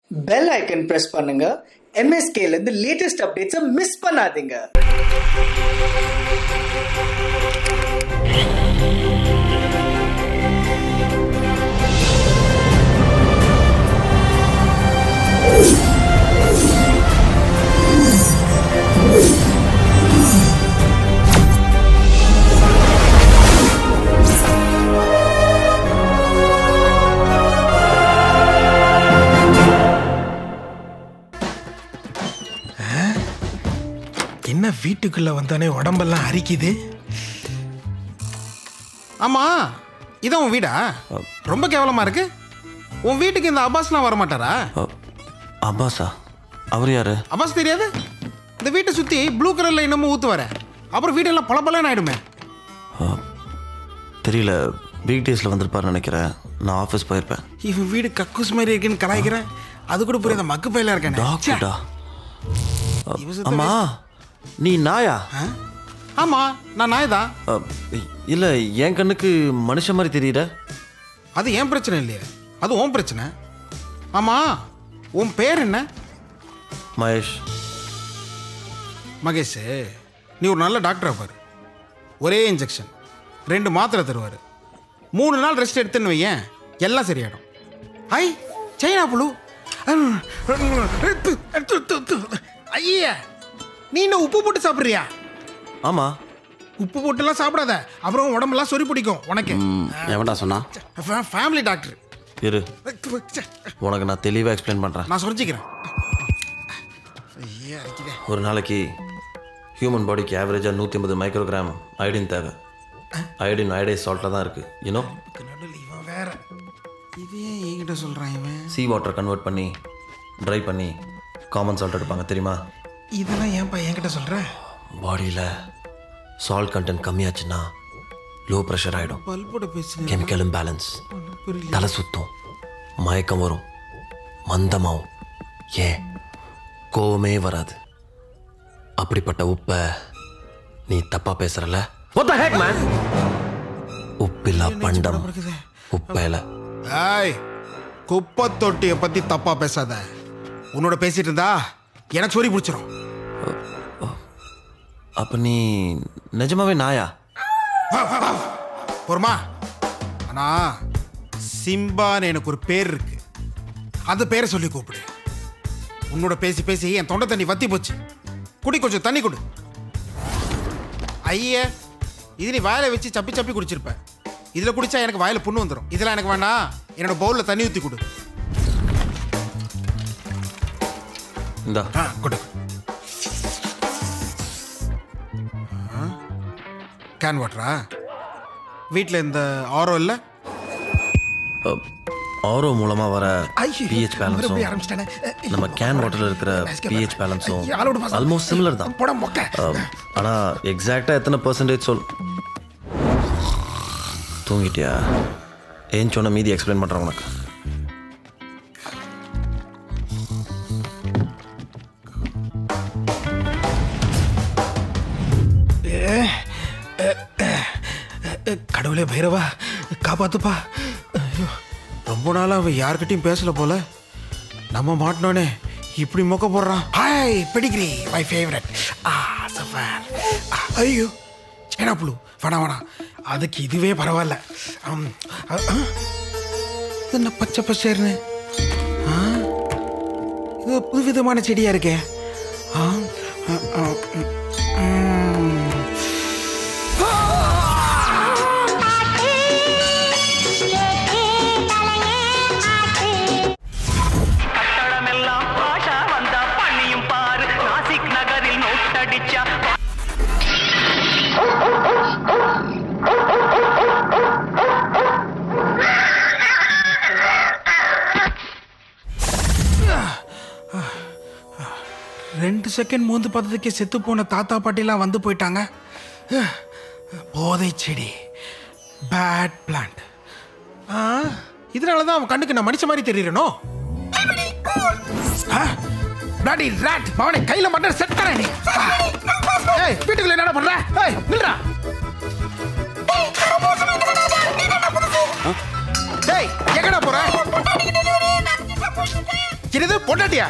Bell icon press பண்ணுங்க MSK ல இருந்து லேட்டஸ்ட் அப்டேட்ஸை மிஸ் பண்ணாதீங்க என்ன வீட்டுக்குள்ள வந்தானே உடம்பெல்லாம் அரிக்குது ஆமா இதான் உன் வீடா ரொம்ப கேவலமா இருக்கு உன் வீட்டுக்கு இந்த அப்பாஸ்லாம் வர மாட்டாரா அ, அப்பாஸா அவர் யாரு அப்பாஸ் தெரியாது இந்த வீட்டை சுத்தி ப்ளூ கலர்ல என்னமோ ஊத்து வர அப்புறம் வீடெல்லாம் பளபளன்னு ஆயிடுமே தெரியல வீக் டேஸில் வந்திருப்பாருன்னு நினைக்கிறேன் நான் ஆஃபீஸ் போயிருப்பேன் இவன் வீடு கக்கூஸ் மாதிரி இருக்குன்னு கலாய்க்கிறேன் அது கூட புரியாத மக்கு பையில இருக்கேன் டாக்டர்டா அம்மா நீ நாயா ஆமா நான் நாய் தான் அ, இல்ல என் கண்ணுக்கு மனுஷன் மாதிரி தெரியுற அது ஏன் பிரச்சனை இல்லையே அது உன் பிரச்சனை ஆமா உன் பேர் என்ன மகேஷ் மகேஷ் நீ ஒரு நல்ல டாக்டரா பாரு ஒரே இன்ஜெக்ஷன் ரெண்டு மாத்திரை தருவார் மூணு நாள் ரெஸ்ட் எடுத்துன்னு வையேன் எல்லாம் சரியாயிடும் ஐ சைனா புழு ஐயா நீ என்ன உப்பு போட்டு சாப்பிட்றியா ஆமா உப்பு போட்டுலாம் சாப்பிடாத அப்புறம் உடம்பெல்லாம் சொறி பிடிக்கும் உனக்கு எவன்டா சொன்னா ஃபேமிலி டாக்டர் இரு உனக்கு நான் தெளிவாக எக்ஸ்பிளைன் பண்ணுறேன் நான் சொல்லிக்கிறேன் ஐயா அடிக்குதே ஒரு நாளைக்கு ஹியூமன் பாடிக்கு ஆவரேஜாக நூற்றி ஐம்பது மைக்ரோகிராம் அயோடின் தேவை அயோடின் அயோடைஸ் சால்ட்டாக தான் இருக்குது யூனோ நடுவில் இவன் வேற இது ஏன் என்கிட்ட சொல்கிறான் இவன் சீ வாட்டர் கன்வெர்ட் பண்ணி ட்ரை பண்ணி காமன் சால்ட் எடுப்பாங்க தெரியுமா இதெல்லாம் ஏன்பா என்கிட்ட சொல்கிற பாடியில் சால்ட் கண்டென்ட் கம்மியாச்சுன்னா லோ ப்ரெஷர் ஆகிடும் பல்போட பேசுனேன் கெமிக்கல் இம்பேலன்ஸ் புரியல தலை சுத்தும் மயக்கம் வரும் மந்தமாகும் ஏன் கோவமே வராது அப்படிப்பட்ட உப்பை நீ தப்பா பேசுறல உப்பில்லா பண்டம் உப்பையில ஏய் குப்பை தொட்டியை பற்றி தப்பாக பேசாத உன்னோட பேசிட்டு இருந்தா எனக்கு சொறி பிடிச்சிரும் அப்ப நீ நிஜமாவே நாயா போருமா ஆனா சிம்பான்னு எனக்கு ஒரு பேர் இருக்கு அந்த பேரை சொல்லி கூப்பிடு உன்னோட பேசி பேசி என் தொண்டை தண்ணி வத்தி போச்சு குடி கொஞ்சம் தண்ணி கொடு ஐயே இது நீ வாயில வச்சு சப்பி சப்பி குடிச்சிருப்ப இதுல குடிச்சா எனக்கு வாயில புண்ணு வந்துடும் இதெல்லாம் எனக்கு வேண்டாம் என்னோட பவுல்ல தண்ணி ஊத்தி கொடு இந்தா ஆ கொடு கேன் வாட்டரா வீட்டில் இந்த ஆரோ இல்லை ஆரோ மூலமா வர ஐயோ, பிஹெச் மறுபடியும் பேலன்ஸும் ஆரம்பிச்சிட்டானே. நம்ம கேன் வாட்டர்ல இருக்கிற பிஹெச் பேலன்ஸும் ஆல்மோஸ்ட் சிமிலர் தான் போட மொக்க Um, ஆனா எக்ஸாக்டா எத்தனை பர்சன்டேஜ் சொல் தூங்கிட்டியா ஏன் சொன்ன மீதி எக்ஸ்பிளைன் பண்றேன் உனக்கு கடவுளே பைரவா காப்பாத்துப்பா ஐயோ ரொம்ப நாளா அவன் யார்கிட்டயும் பேசல போல நம்ம மாட்டினோனே இப்படி மொக்க போடுறான் ஹாய் பெடிகிரி மை ஃபேவரட் ஆ சஃபர் ஐயோ சேனா புழு வேணாம் வேணாம் அதுக்கு இதுவே பரவாயில்ல ஆம், அ, அ, இது என்ன பச்சை பச்சைன்னு ஆ, இது புது விதமான செடியா இருக்கே ஆ, அ, அ, ம், ம். கட்டடமெல்லாம் பாஷா வந்தா பண்ணியும் பாரு நாசிக் நகரில் நோட்டடிச்சா ரெண்டு செகண்ட் மூந்து பார்த்ததுக்கே செத்து போன தாத்தா பாட்டிலாம் வந்து போயிட்டாங்க அஹ், போதை செடி பேட் பிளான்ட் இதனால தான் அவன் கண்ணுக்கு நான் மனுஷ மாதிரி தெரியறனோ டாடி ராட் பவனை கையில மட்டும் செட் தரேன் நீ ஏய் வீட்டுக்குள்ள என்ன பண்ற ஏய் நில்றா டேய் எங்கடா போற என்னது பொண்டாட்டியா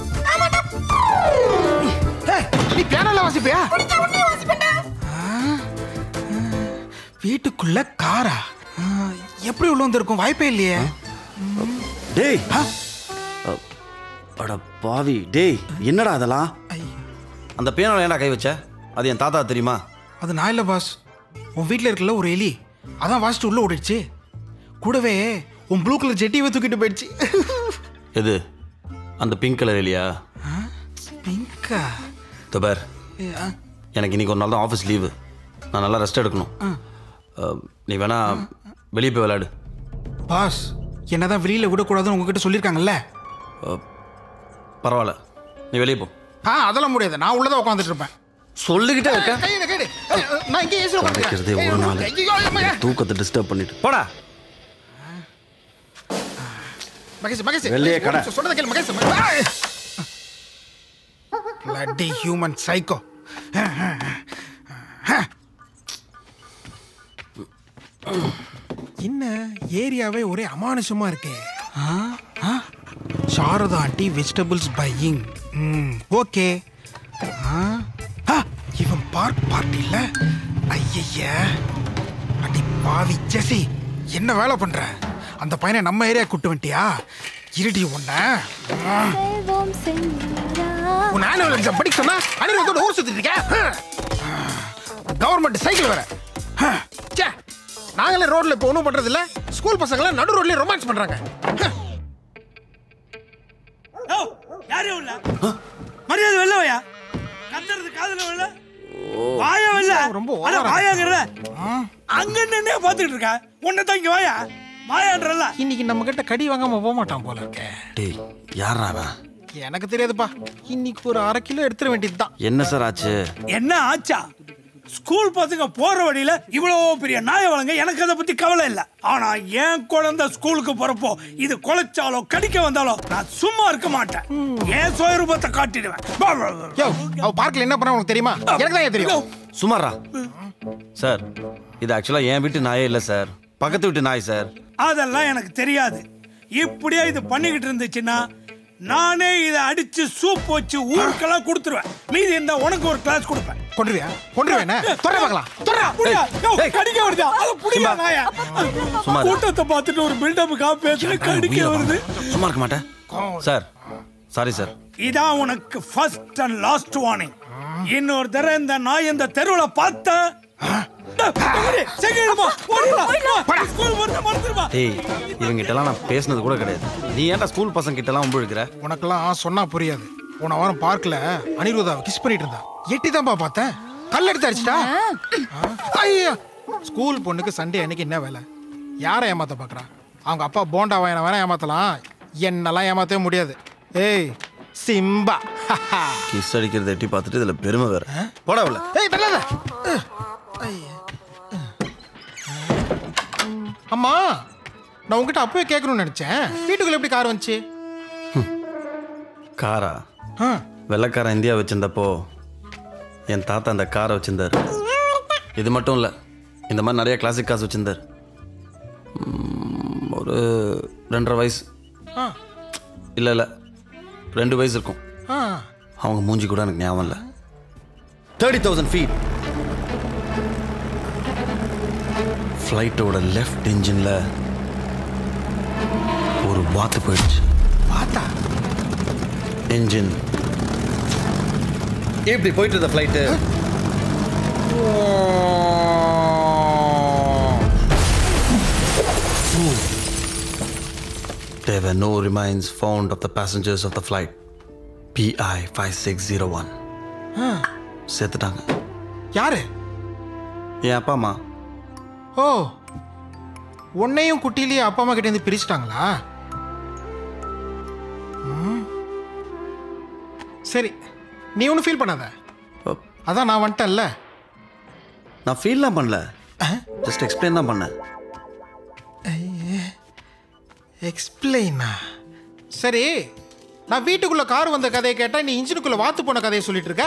ஏய், நீ பியானோல வாசிப்பியா ஆ, ஆ, வீட்டுக்குள்ள காரா ஆ, எப்படி உள்ள வந்திருக்கும் வாய்ப்பே இல்லையே டேய் ஆ, அட பாவி டேய் என்னடா அதெல்லாம் ஐ, அந்த பியானோல ஏன்டா கை வச்ச அது என் தாத்தா தெரியுமா அது நான் இல்லை பாஸ் உன் வீட்டில் இருக்கல ஒரு எலி அதான் வாசிட்டு உள்ள ஓடிடுச்சு கூடவே உன் ப்ளூ கலர் ஜெட்டியை தூக்கிட்டு போயிடுச்சு எது அந்த பிங்க் கலர் இல்லையா பிங்கா தபர் எனக்கு இன்னைக்கு ஒரு நாள் தான் ஆஃபீஸ் லீவு நான் நல்லா ரெஸ்ட் எடுக்கணும் அஹ், நீ வேணா வெளியே போய் விளையாடு பாஸ் என்னதான் வெளியில விடக்கூடாதுன்னு உங்ககிட்ட சொல்லியிருக்காங்கல்ல பரவாயில்ல நீ வெளியே போ ஆ அதெல்லாம் முடியாது நான் உள்ளதான் உட்காந்துட்டு இருப்பேன் சொல்லிக்கிட்டே இருக்க கையில கைடு நான் இங்கே ஏசி கிடைக்கிறதே ஒரு நாள் தூக்கத்தை டிஸ்டர்ப் பண்ணிட்டு போடா மகேஷ் மகேஷ் வெள்ளையே கடை. சொல்றத கேளு மகேஷ் பிளட்டி ஹியூமன் சைக்கோ என்ன ஏரியாவே ஒரே அமானுஷமா இருக்கே ஆ? ஆ? சாரதா ஆண்டி வெஜிடபிள்ஸ் பையிங் ம் ஓகே இவன் பார்க் பார்ட்டில ஐய அடி பாவி ஜெசி என்ன வேலை பண்ற அந்த பையனை நம்ம ஏரியா கூட்டு வந்துட்டியா இருடி உன்ன செல்வம் செல்வரா உன் ஆனுவல் எக்ஸாம் படிக்க சொன்னா அனில் வந்து ஊர் சுத்திட்டு இருக்க கவர்மெண்ட் சைக்கிள் வேற ஹ, ச்சே நாங்களே ரோட்ல இப்போ ஒன்றும் பண்றது இல்ல ஸ்கூல் பசங்களாம் நடு ரோட்லயே ரொமான்ஸ் பண்றாங்க ஹ, யாரையும் இல்ல மரியாதை வெள்ளவையா கத்துறது காதுல வெள்ள வாயா வெள்ள ரொம்ப அட ஓவரா வாயாங்கிறத அங்க நின்னே பாத்துட்டு இருக்க உன்னை தான் இங்க வாயா வாயான்றல இன்னைக்கு நம்ம கிட்ட கடி வாங்காம போக மாட்டான் போல இருக்கே டேய் யாரா அவன் எனக்கு தெரியாதுப்பா இன்னைக்கு ஒரு அரை கிலோ எடுத்துட வேண்டியதுதான் என்ன சார் ஆச்சு என்ன ஆச்சா ஸ்கூல் பசங்க போற வழியில இவ்வளவு பெரிய நாய வளங்க எனக்கு அதை பத்தி கவலை இல்ல ஆனா என் குழந்தை ஸ்கூலுக்கு போறப்போ இது குலைச்சாலோ கடிக்க வந்தாலோ நான் சும்மா இருக்க மாட்டேன் என் சுயரூபத்தை காட்டிடுவேன் பா, பா, பா. யோ அவ பார்க்ல என்ன பண்ணா உனக்கு தெரியுமா எனக்கு தான் தெரியும் சுமாரா சார் இது ஆக்சுவலா என் வீட்டு நாயே இல்லை சார் பக்கத்து வீட்டு நாய் சார் அதெல்லாம் எனக்கு தெரியாது இப்படியே இது பண்ணிக்கிட்டு இருந்துச்சுன்னா நானே இதை அடிச்சு சூப் வச்சு ஊருக்கெல்லாம் கொடுத்துருவேன் மீதி இருந்தா உனக்கு ஒரு கிளாஸ் கொடுப்பேன் கொண்டுருவியா கொண்டுருவேன் என்ன தொட பார்க்கலாம் தொடுறா, புடியா. யோ, ஏய். கடிக்க வருதா அது புடியா சும்மா. நாயா சும்மா இரு. கூட்டத்தை பார்த்துட்டு ஒரு பில்டப்புக்காக பேசுற கடிக்க வருது சும்மா இருக்க மாட்டேன் சார் சாரி சார் இதான் உனக்கு ஃபர்ஸ்ட் அண்ட் லாஸ்ட் வார்னிங் இன்னொரு தடவை இந்த நாய் இந்த தெருவுல பார்த்த டேய் இவங்கிட்டலாம் நான் பேசுனது கூட கிடையாது நீ ஏன்டா ஸ்கூல் பசங்க கிட்டலாம் உம்பிழுக்கிற உனக்கெல்லாம் சொன்னா புரியாது போன வாரம் பார்க்ல அனிருதாவை கிஸ் பண்ணிட்டு இருந்தா எட்டி தான்ப்பா பார்த்தேன் கல் எடுத்து அடிச்சிட்டா ஐயா ஸ்கூல் பொண்ணுக்கு சண்டே அன்னைக்கு என்ன வேலை யாரை ஏமாத்த பார்க்கறா அவங்க அப்பா போண்டா வாயின வேணா ஏமாத்தலாம் என்னெல்லாம் ஏமாத்தவே முடியாது ஏய் சிம்பா கிஸ் அடிக்கிறத எட்டி பார்த்துட்டு இதுல பெருமை வேற போடா உள்ள ஏய் தள்ளாத அஹ், ஐயா. அம்மா நான் உங்ககிட்ட அப்பவே கேட்கணும்னு நினைச்சேன் வீட்டுக்குள்ள எப்படி கார் வந்துச்சு காரா ஆ வெள்ளைக்காரன் இந்தியா வச்சிருந்தப்போ என் தாத்தா அந்த காரை வச்சிருந்தார் இது மட்டும் இல்லை இந்த மாதிரி நிறைய கிளாசிக் காசு வச்சிருந்தார் ம், ஒரு ரெண்டரை வயசு ஆ இல்லை இல்லை ரெண்டு வயசு இருக்கும் ஆ அவங்க மூஞ்சி கூட எனக்கு ஞாபகம் இல்லை தேர்ட்டி தௌசண்ட் ஃபீட் ஃப்ளைட்டோட லெஃப்ட் இன்ஜினில் ஒரு வாத்து போயிடுச்சு பார்த்தா என்ஜின் எப்படி போயிட்டு இருந்த flight There were no remains found of the passengers of the flight. PI 5601. செத்துட்டாங்க யாரு என் அப்பா அம்மா ஓ உன்னையும் குட்டிலேயே அப்பா அம்மா கிட்ட இருந்து பிரிச்சுட்டாங்களா ம். சரி நீ ஒன்றும் ஃபீல் பண்ணாத அப்- அதான் நான் வந்துட்டேன்ல நான் ஃபீல்லாம் பண்ணல ஜஸ்ட் எக்ஸ்பிளைன் தான் பண்ணேன் எக்ஸ்பிளைனா சரி நான் வீட்டுக்குள்ள கார் வந்த கதையை கேட்டா நீ இன்ஜினுக்குள்ள வாத்து போன கதையை சொல்லிட்டு இருக்க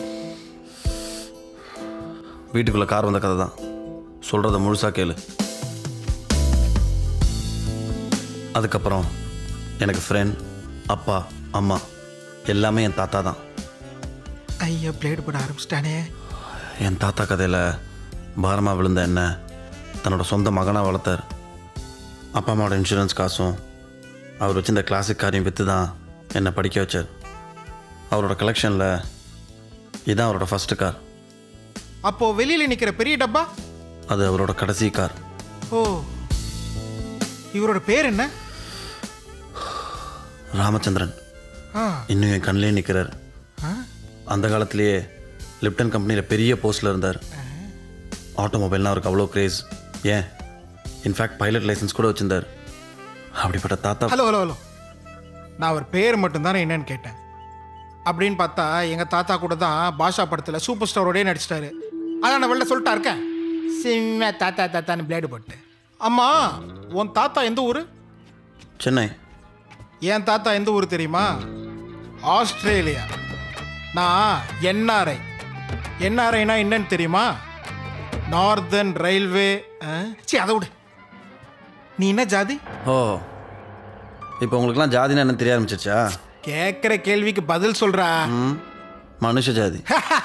வீட்டுக்குள்ள கார் வந்த கதை தான் சொல்றத முழுசா கேளு அதுக்கப்புறம் எனக்கு ஃப்ரெண்ட் அப்பா அம்மா எல்லாமே என் தாத்தா தான் ஐயா பிளேடு போட ஆரம்பிச்சிட்டானே என் தாத்தா கதையில் பாரமாக விழுந்த என்ன தன்னோட சொந்த மகனாக வளர்த்தார் அப்பா அம்மாவோட இன்சூரன்ஸ் காசும் அவர் வச்சிருந்த கிளாசிக் காரையும் விற்று தான் என்னை படிக்க வச்சார் அவரோட கலெக்ஷனில் இதான் அவரோட ஃபஸ்ட்டு கார் அப்போ வெளியில நிக்கிற பெரிய டப்பா அது அவரோட கடைசி கார் ஓ இவரோட பேர் என்ன ராமச்சந்திரன் ஆ இன்னும் என் கண்ணிலே நிற்கிறார் அந்த காலத்திலேயே லிப்டன் கம்பெனியில் பெரிய போஸ்டில் இருந்தார் ஆட்டோமொபைல்னால் அவருக்கு அவ்வளோ கிரேஸ் ஏன் இன்ஃபேக்ட் பைலட் லைசன்ஸ் கூட வச்சிருந்தார் அப்படிப்பட்ட தாத்தா ஹலோ ஹலோ ஹலோ நான் அவர் பேர் மட்டும்தானே என்னன்னு கேட்டேன் அப்படின்னு பார்த்தா எங்கள் தாத்தா கூட தான் பாஷா படத்தில் சூப்பர் ஸ்டாரோடய நடிச்சிட்டாரு அதான் நான் வெளில சொல்லிட்டா இருக்கேன் சிம்ம தாத்தா தாத்தான்னு பிளேடு போட்டு அம்மா உன் தாத்தா எந்த ஊர் சென்னை என் தாத்தா எந்த ஊர் தெரியுமா ஆஸ்திரேலியா நான் என்ஆர்ஐ என்ஆர்ஐனா என்னன்னு தெரியுமா நார்தர்ன் ரயில்வே சரி அதை விடு நீ என்ன ஜாதி ஓ இப்போ உங்களுக்குலாம் ஜாதினா என்ன தெரிய ஆரம்பிச்சிருச்சா கேட்குற கேள்விக்கு பதில் சொல்றா ம் மனுஷ ஜாதி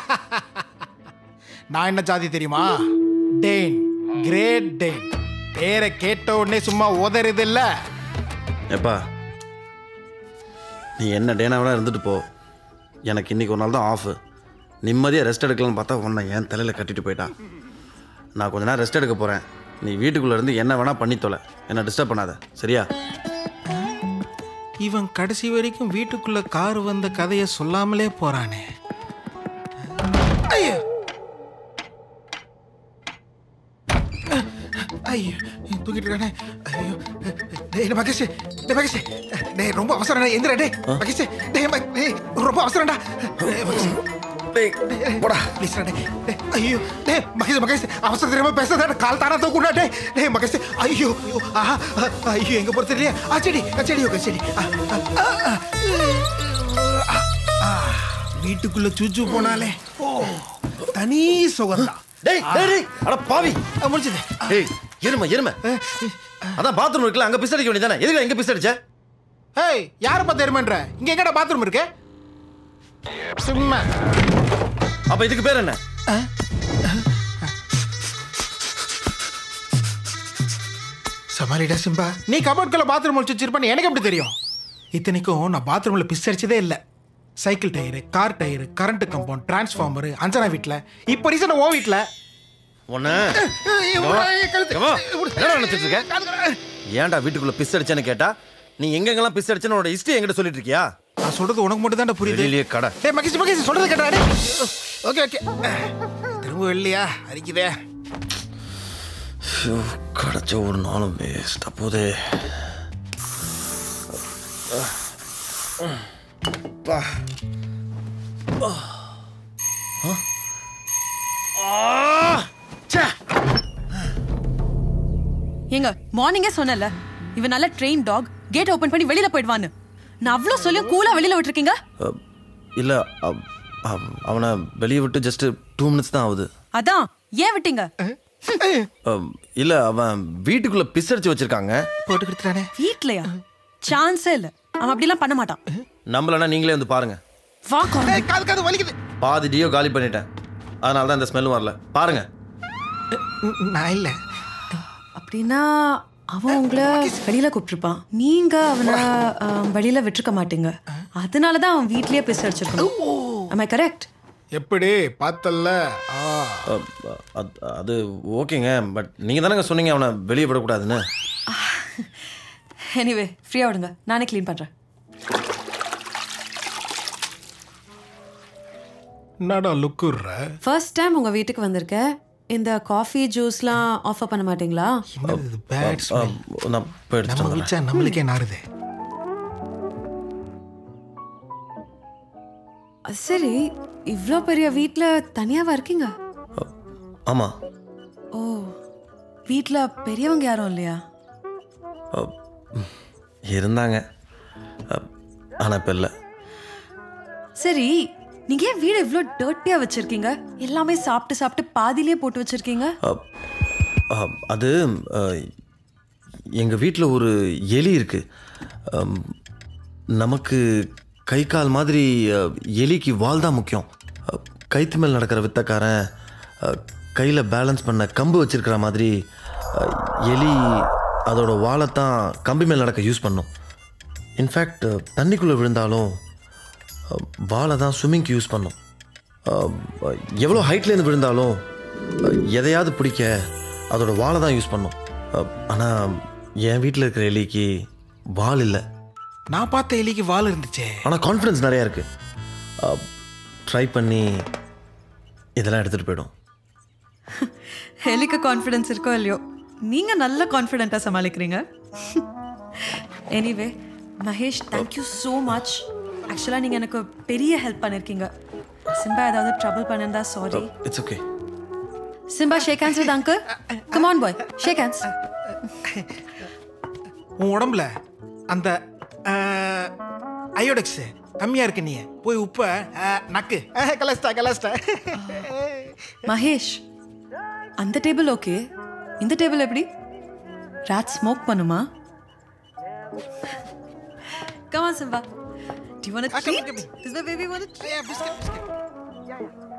நான் என்ன ஜாதி தெரியுமா டேன் கிரேட் டேன் பேரை கேட்ட உடனே சும்மா உதறது இல்ல எப்பா நீ என்ன டேனாவெலாம் இருந்துட்டு போ எனக்கு இன்னைக்கு ஒரு நாள் தான் ஆஃபு நிம்மதியாக ரெஸ்ட் எடுக்கலாம்னு பார்த்தா உன்னை என் தலையில் கட்டிட்டு போயிட்டா நான் கொஞ்ச நேரம் ரெஸ்ட் எடுக்க போகிறேன் நீ வீட்டுக்குள்ளே இருந்து என்ன வேணால் பண்ணி தொலை என்ன டிஸ்டர்ப் பண்ணாத சரியா இவன் கடைசி வரைக்கும் வீட்டுக்குள்ள கார் வந்த கதையை சொல்லாமலே போறானே ஐயோ ஐயோ தூக்கிட்டு இருக்கானே ஐயோ டேய் மகேஷ் டேய் மகேஷ் டேய் ரொம்ப அவசரம்டா எந்திரா டேய் மகேஷ் டேய் ம- டேய் ரொம்ப அவசரம்டா டேய் மகேஷ் போடா ப்ளீஸ் டேய் டேய் ஐயோ டேய் மகேஷ் மகேஷ் அவசரம் தெரியாம பேசாத கால் தானா தூக்குடா டேய் டேய் மகேஷ் ஐயோ ஐயோ ஆஹா ஐயோ எங்க போறது இல்லையா ஆ செடி ஆ செடி ஓகே செடி ஆ, ஆ, ஆ, ஆ, ஆ. வீட்டுக்குள்ள சூச்சு போனாலே ஓ தனி சுகம்தான் டேய் டேய் டேய் அட பாவி ஆ, முடிச்சது டேய் எருமை எருமை அதான் பாத்ரூம் இருக்குல்ல அங்கே பிஸ் அடிக்க வேண்டியதானே எதுக்கு எங்கே பிஸ் அடிச்ச ஏய் யாரை பார்த்து எருமன்ற இங்க எங்கடா பாத்ரூம் இருக்கு சும்மா அப்போ இதுக்கு பேர் என்ன சமாளிடா சிம்பா நீ கபோர்ட்குள்ள பாத்ரூம் முடிச்சு வச்சிருப்பேன்னு எனக்கு எப்படி தெரியும் இத்தனைக்கும் நான் பாத்ரூம்ல பிஸ் அடிச்சதே இல்லை cycle tyre car tyre current compound transformer Anjana வீட்டில் இப்போ ரீசன் ஓ வீட்டில் ஒன்று என்ன நினைச்சிட்டு இருக்க ஏன்டா வீட்டுக்குள்ள பிஸ் அடிச்சேன்னு கேட்டா நீ எங்கெங்கெல்லாம் பிஸ் அடிச்சேன்னு உன்னோட ஹிஸ்ட்ரி என்கிட்ட சொல்லிட்டு இருக்கியா நான் சொல்றது உனக்கு மட்டும் தான் புரியுது வெளியிலேயே கடை டேய் மகேஷ் மகேஷ் சொல்றது கேட்டா ஓகே ஓகே திரும்ப வெள்ளியா அரிக்குதே ஐயோ, கிடைச்ச ஒரு நாளும் வேஸ்ட் அப்போதே பா ஏங்க மார்னிங்கே சொன்னல இவன் நல்ல ட்ரெயின் டாக் கேட் ஓபன் பண்ணி வெளியில போயிடுவான்னு நான் அவ்வளோ சொல்லியும் கூலா வெளியில விட்டுருக்கீங்க அஹ், இல்ல அவ்- அவ்- அவனை வெளியே விட்டு ஜஸ்ட் டூ மினிட்ஸ் தான் ஆகுது அதான் ஏன் விட்டீங்க அஹ், இல்ல அவன் வீட்டுக்குள்ள பிஸ் அடிச்சு வச்சிருக்காங்க போட்டு கொடுத்துட்டானே வீட்லயா சான்ஸே இல்ல அவன் அப்படிலாம் பண்ண மாட்டான் நம்மளனா நீங்களே வந்து பாருங்க வா குழந்தை. ஏய், காது காது வலிக்குது பாதி டியோ காலி பண்ணிட்டேன் அதனால தான் இந்த ஸ்மெல் வரல பாருங்க நான் இல்லை அப்படின்னா அவன் உங்களை வெளியில கூப்பிட்டுருப்பான் நீங்க அவனை ஆம், வெளியில விட்டுருக்க மாட்டீங்க அதனாலதான் அவன் வீட்லயே பேச அடிச்சிருக்கணும் am I கரெக்ட் எப்படி பார்த்தல்ல ஆ அஹ், அது- அது ஓகேங்க பட் நீங்க தானங்க சொன்னீங்க அவனை வெளியே விடக்கூடாதுன்னு எனிவே ஃப்ரீயா விடுங்க நானே க்ளீன் பண்றேன் என்னடா லுக்குற ஃபர்ஸ்ட் டைம் உங்க வீட்டுக்கு வந்திருக்கேன் இந்த காஃபி ஜூஸ்லாம் ஆஃபர் பண்ண மாட்டீங்களா என்னது பேட் அஹ், நான் போய் எடுத்துட்டு நம்ம வந்துடுறேன். விழிச்சா நம்மளுக்கே நாறுது சரி இவ்ளோ பெரிய வீட்ல தனியாவா இருக்கீங்க அஹ், ஆமா ஓ வீட்ல பெரியவங்க யாரும் இல்லையா அஹ், இருந்தாங்க அஹ், ஆனா இப்ப இல்லை சரி நீங்க ஏன் வீடு இவ்ளோ டர்ட்டியா வச்சிருக்கீங்க எல்லாமே சாப்பிட்டு சாப்பிட்டு பாதியிலே போட்டு வச்சிருக்கீங்க அஹ், அஹ், அது அஹ், எங்க வீட்டில் ஒரு எலி இருக்கு அம், நமக்கு கை கால் மாதிரி அஹ், எலிக்கு வால் தான் முக்கியம் அஹ், கைத்து மேல் நடக்கிற வித்தக்காரன் கையில் பேலன்ஸ் பண்ண கம்பு வச்சிருக்கிற மாதிரி அஹ், எலி அதோட வாழைத்தான் கம்பி மேல் நடக்க யூஸ் பண்ணும் இன்ஃபேக்ட் தண்ணிக்குள்ளே விழுந்தாலும் அஹ், வாலை தான் ஸ்விம்மிங்க்கு யூஸ் பண்ணும் அஹ், எவ்வளோ ஹைட்லேருந்து விழுந்தாலும் அஹ், எதையாவது பிடிக்க அதோட வாலை தான் யூஸ் பண்ணும் ஆனால் என் வீட்டில் இருக்கிற எலிக்கு வால் இல்லை நான் பார்த்த எலிக்கு வால் இருந்துச்சே ஆனால் கான்ஃபிடன்ஸ் நிறையா இருக்குது ட்ரை பண்ணி இதெல்லாம் எடுத்துகிட்டு போயிடும் ஹெலிக்கு கான்ஃபிடன்ஸ் இருக்கோ இல்லையோ நீங்கள் நல்ல கான்ஃபிடென்ட்டாக சமாளிக்கிறீங்க anyway Mahesh thank you so much ஆக்சுவலாக நீங்கள் எனக்கு பெரிய ஹெல்ப் பண்ணியிருக்கீங்க சிம்பா ஏதாவது ட்ரபிள் பண்ணியிருந்தா sorry it's okay Simba shake hands with uncle come on boy shake hands உன் உடம்புல அந்த அயோடெக்ஸ் கம்மியா இருக்கு நீ போய் உப்ப அஹ், நக்கு அஹ், கலஸ்டா கலஸ்டா மகேஷ் அந்த டேபிள் ஓகே இந்த டேபிள் எப்படி ராட் ஸ்மோக் பண்ணுமா Come on, Simba. Do you want a Ah, come on, treat? come on. Does my baby want a treat? Biscuit biscuit